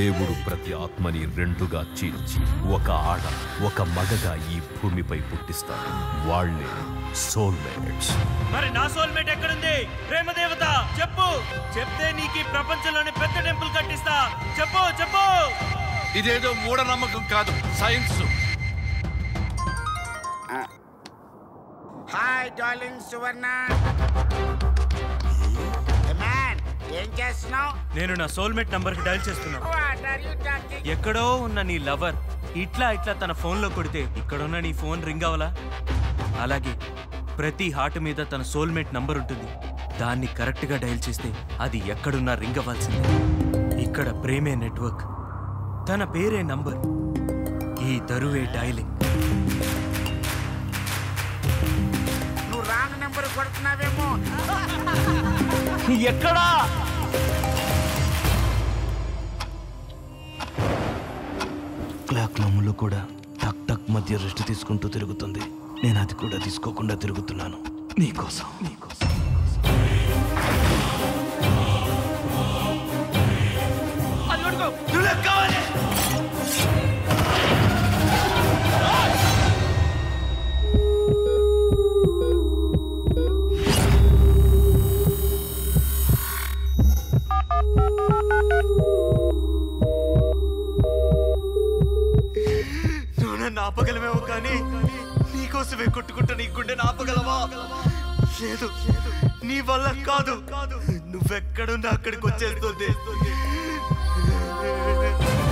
దేవుడు ప్రతి ఆత్మని రెండుగా చీల్చి ఒక ఆడ ఒక మగగా ఈ భూమిపై పుట్టిస్తాడు వాళ్ళే సోల్మేట్స్ మరి నా సోల్మేట్ ఎక్కడుంది ప్రేమదేవత చెప్పు చెప్తే నీకు ఈ ప్రపంచంలోని పెద్ద టెంపుల్ కట్టిస్తా చెప్పు చెప్పు ఇదేదో మూఢనమ్మకం కాదు science hi darling Suvarna man ఏం చేస్తున్నావు నేను నా సోల్మేట్ నంబర్ కి డైల్ చేస్తున్నా వాట్ ఆర్ యు టాకింగ్ ఎక్కడో ఉన్న నీ లవర్ ఇట్లా ఇట్లా తన ఫోన్ లో కొడితే ఇక్కడున్న నీ ఫోన్ రింగ్ అవలా అలాగే ప్రతి హార్ట్ మీద తన సోల్మేట్ నంబర్ ఉంటుంది దాన్ని కరెక్ట్ గా డైల్ చేస్తే అది ఎక్కడున్నా రింగ్ అవ్వాల్సిందే ఇక్కడ ప్రేమే నెట్వర్క్ తన పేరే నంబర్ ఈ దరువే డైలింగ్ నువ్వు రాంగ్ నెంబర్ కొడుతున్నావేమో ఎక్కడా క్లాక్ నమ్ములు కూడా టక్ టక్ మధ్య రెస్ట్ తీసుకుంటూ తిరుగుతుంది నేను అది కూడా తీసుకోకుండా తిరుగుతున్నాను నీకోసం నీకోసం నువ్వు నన్ను ఆపగలమేమో కానీ నీకోసమే కొట్టుకుంటా నీ గుండె ఆపగలవా లేదు నీ వల్ల కాదు నువ్వెక్కడున్నా అక్కడికి వచ్చేస్తుంది